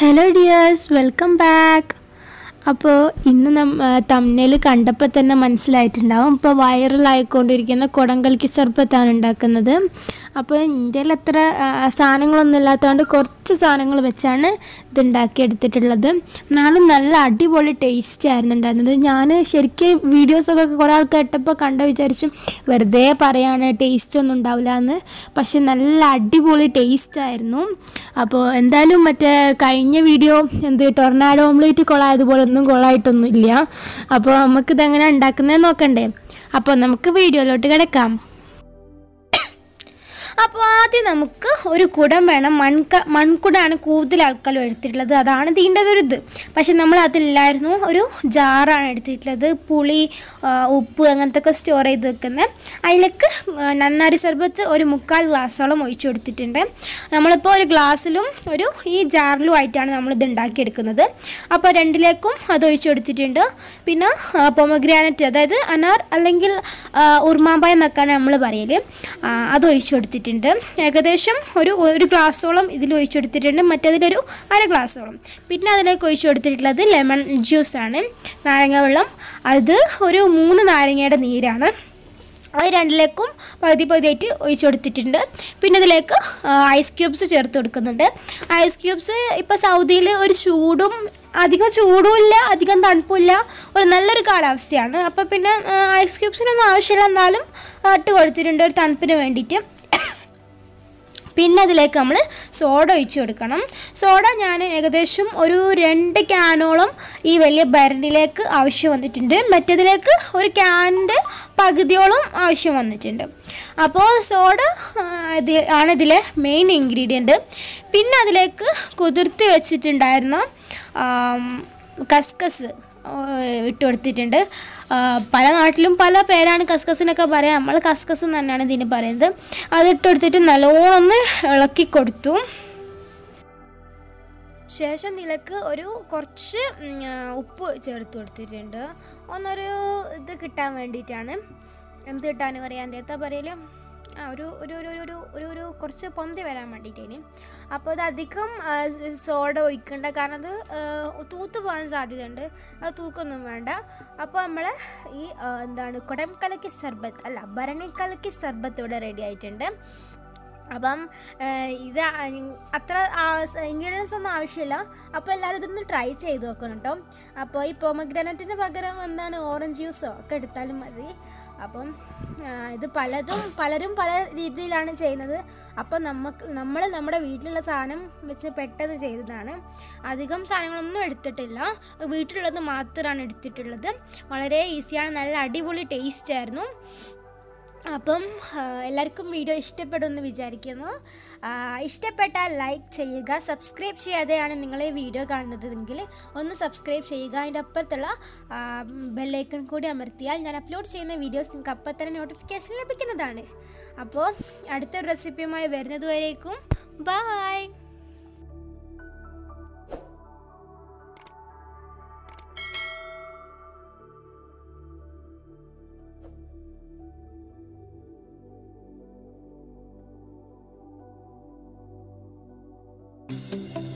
hello dears welcome back അപ്പോൾ ഇന്ന് നമ്മ തമ്മിൽ കണ്ടപ്പോൾ തന്നെ മനസ്സിലായിട്ടുണ്ടാവും ഇപ്പോൾ വൈറലായിക്കൊണ്ടിരിക്കുന്ന കുടംകൽക്കി സർബത്താണ് ഉണ്ടാക്കുന്നത് അപ്പോൾ ഇന്ത്യയിൽ അത്ര ആ, സാധനങ്ങളൊന്നും ഇല്ലാത്തതുകൊണ്ട് കുറച്ച് സാധനങ്ങൾ വെച്ചാണ് ഇത് ഉണ്ടാക്കിയെടുത്തിട്ടുള്ളത് എന്നാലും നല്ല അടിപൊളി ടേസ്റ്റ് ആയിരുന്നു ഉണ്ടായിരുന്നത് ഞാൻ ശരിക്കും വീഡിയോസൊക്കെ കുറേ ആൾ കേട്ടപ്പോൾ കണ്ട വിചാരിച്ചു വെറുതെ പറയാണ് ടേസ്റ്റ് ഒന്നും ഉണ്ടാവില്ല എന്ന് പക്ഷെ നല്ല അടിപൊളി ടേസ്റ്റ് ആയിരുന്നു അപ്പോൾ എന്തായാലും മറ്റേ കഴിഞ്ഞ വീഡിയോ എന്ത് ടൊർണാഡോ ഓംലേറ്റ് കൊളായതുപോലെ ഒന്നും കൊളായിട്ടൊന്നും ഇല്ല അപ്പോൾ നമുക്കിതെങ്ങനെ ഉണ്ടാക്കുന്നത് നോക്കണ്ടേ അപ്പോൾ നമുക്ക് വീഡിയോയിലോട്ട് കിടക്കാം അപ്പോൾ ആദ്യം നമുക്ക് ഒരു കുടം വേണം മൺക മൺകുടാണ് കൂടുതൽ ആൾക്കാരും എടുത്തിട്ടുള്ളത് അതാണ് ഇതിൻ്റെ ഒരു ഇത് പക്ഷെ നമ്മൾ അതില്ലായിരുന്നു ഒരു ജാറാണ് എടുത്തിട്ടുള്ളത് പുളി ആ, ഉപ്പ് അങ്ങനത്തെ ഒക്കെ സ്റ്റോർ ചെയ്ത് വെക്കുന്നത് അതിലേക്ക് ആ, നന്നാരി സർബത്ത് ഒരു മുക്കാൽ ഗ്ലാസ്സോളം ഒഴിച്ചു കൊടുത്തിട്ടുണ്ട് നമ്മളിപ്പോൾ ഒരു ഗ്ലാസ്സിലും ഒരു ഈ ജാറിലും ആയിട്ടാണ് നമ്മളിത് ഉണ്ടാക്കിയെടുക്കുന്നത് അപ്പോൾ രണ്ടിലേക്കും അത് ഒഴിച്ചു കൊടുത്തിട്ടുണ്ട് പിന്നെ പൊമഗ്രാനറ്റ് അതായത് അനാർ അല്ലെങ്കിൽ ആ, ഉർമാമ്പായ എന്നൊക്കെയാണ് നമ്മൾ പറയൽ ആ, അത് ഒഴിച്ചു കൊടുത്തിട്ടുണ്ട് ഏകദേശം ഒരു ഒരു ഗ്ലാസ്സോളം ഇതിൽ ഒഴിച്ചു കൊടുത്തിട്ടുണ്ട് മറ്റേതിലൊരു അര ഗ്ലാസ്സോളം പിന്നെ അതിലേക്ക് ഒഴിച്ചു കൊടുത്തിട്ടുള്ളത് ലെമൺ ജ്യൂസാണ് നാരങ്ങ വെള്ളം അത് ഒരു മൂന്ന് നാരങ്ങയുടെ നീരാണ് അത് രണ്ടിലേക്കും പകുതി പകുതിയായിട്ട് ഒഴിച്ചു കൊടുത്തിട്ടുണ്ട് പിന്നെ ഇതിലേക്ക് ഐസ് ക്യൂബ്സ് ചേർത്ത് കൊടുക്കുന്നുണ്ട് ഐസ് ക്യൂബ്സ് ഇപ്പോൾ സൗദിയിൽ ഒരു ചൂടും അധികം ചൂടും ഇല്ല അധികം തണുപ്പും ഇല്ല ഒരു നല്ലൊരു കാലാവസ്ഥയാണ് അപ്പോൾ പിന്നെ ഐസ് ക്യൂബ്സിനൊന്നും ആവശ്യമില്ല എന്നാലും ആ, ഇട്ട് കൊടുത്തിട്ടുണ്ട് ഒരു തണുപ്പിന് വേണ്ടിയിട്ട് പിന്നെ അതിലേക്ക് നമ്മൾ സോഡ ഒഴിച്ചു കൊടുക്കണം സോഡ ഞാൻ ഏകദേശം ഒരു രണ്ട് ക്യാനോളം ഈ വലിയ ഭരണിലേക്ക് ആവശ്യം വന്നിട്ടുണ്ട് മറ്റേതിലേക്ക് ഒരു ക്യാനിൻ്റെ പകുതിയോളം ആവശ്യം വന്നിട്ടുണ്ട് അപ്പോൾ സോഡ ആ, ഇത് ആണ് ഇതിലെ മെയിൻ ഇൻഗ്രീഡിയൻറ്റ് പിന്നെ അതിലേക്ക് കുതിർത്തി വെച്ചിട്ടുണ്ടായിരുന്ന ആം, കസ്കസ് ആ, ഇട്ട് കൊടുത്തിട്ടുണ്ട് ആ, പല നാട്ടിലും പല പേരാണ് കസ്കസിനൊക്കെ പറയാം നമ്മൾ കസ്കസ് എന്ന് തന്നെയാണ് ഇതിന് പറയുന്നത് അത് ഇട്ട് കൊടുത്തിട്ട് നല്ലോണം ഒന്ന് ഇളക്കി കൊടുത്തു ശേഷം ഇതിലേക്ക് ഒരു കുറച്ച് ഉം, ആ, ഉപ്പ് ചേർത്ത് കൊടുത്തിട്ടുണ്ട് ഒന്നൊരു ഇത് കിട്ടാൻ വേണ്ടിയിട്ടാണ് എന്ത് കിട്ടാൻ പറയാം എന്താ പറയല് ആ ഒരു ഒരു ഒരു ഒരു ഒരു ഒരു കുറച്ച് പൊന്തി വരാൻ വേണ്ടിയിട്ടേന് അപ്പോൾ അത് അധികം ആ, സോഡ ഒഴിക്കണ്ട കാരണം അത് ആ, തൂത്ത് പോകാൻ സാധ്യതയുണ്ട് അത് തൂക്കൊന്നും വേണ്ട അപ്പോൾ നമ്മൾ ഈ ആ, എന്താണ് കുടം കലക്കി സർബത്ത് അല്ല ഭരണി കലക്കി സർബത്ത് ഇവിടെ റെഡി ആയിട്ടുണ്ട് അപ്പം ഏഹ്, ഇത് അ- അത്ര ഇൻഗ്രീഡിയൻസ് ഒന്നും ആവശ്യമില്ല അപ്പോൾ എല്ലാവരും ഇതൊന്ന് ട്രൈ ചെയ്ത് നോക്കണം കേട്ടോ അപ്പോൾ ഈ പൊമഗ്രാനറ്റിന് പകരം എന്താണ് ഓറഞ്ച് ജ്യൂസോ ഒക്കെ എടുത്താലും മതി അപ്പം ആ, ഇത് പലതും പലരും പല രീതിയിലാണ് ചെയ്യുന്നത് അപ്പം നമുക്ക് നമ്മൾ നമ്മുടെ വീട്ടിലുള്ള സാധനം വെച്ച് പെട്ടെന്ന് ചെയ്തതാണ് അധികം സാധനങ്ങളൊന്നും എടുത്തിട്ടില്ല വീട്ടിലുള്ളത് മാത്രമാണ് എടുത്തിട്ടുള്ളത് വളരെ ഈസിയാണ് നല്ല അടിപൊളി ടേസ്റ്റ് ആയിരുന്നു അപ്പം ആ, എല്ലാവർക്കും വീഡിയോ ഇഷ്ടപ്പെടുമെന്ന് വിചാരിക്കുന്നു ആ, ഇഷ്ടപ്പെട്ടാൽ ലൈക്ക് ചെയ്യുക സബ്സ്ക്രൈബ് ചെയ്യാതെയാണ് നിങ്ങൾ ഈ വീഡിയോ കാണുന്നതെങ്കിൽ ഒന്ന് സബ്സ്ക്രൈബ് ചെയ്യുക അതിൻ്റെ അപ്പുറത്തുള്ള ബെല്ലൈക്കൺ കൂടി അമർത്തിയാൽ ഞാൻ അപ്ലോഡ് ചെയ്യുന്ന വീഡിയോസ് നിങ്ങൾക്ക് അപ്പം തന്നെ നോട്ടിഫിക്കേഷൻ ലഭിക്കുന്നതാണ് അപ്പോൾ അടുത്തൊരു റെസിപ്പിയുമായി വരുന്നത് വരേക്കും ബായ് Thank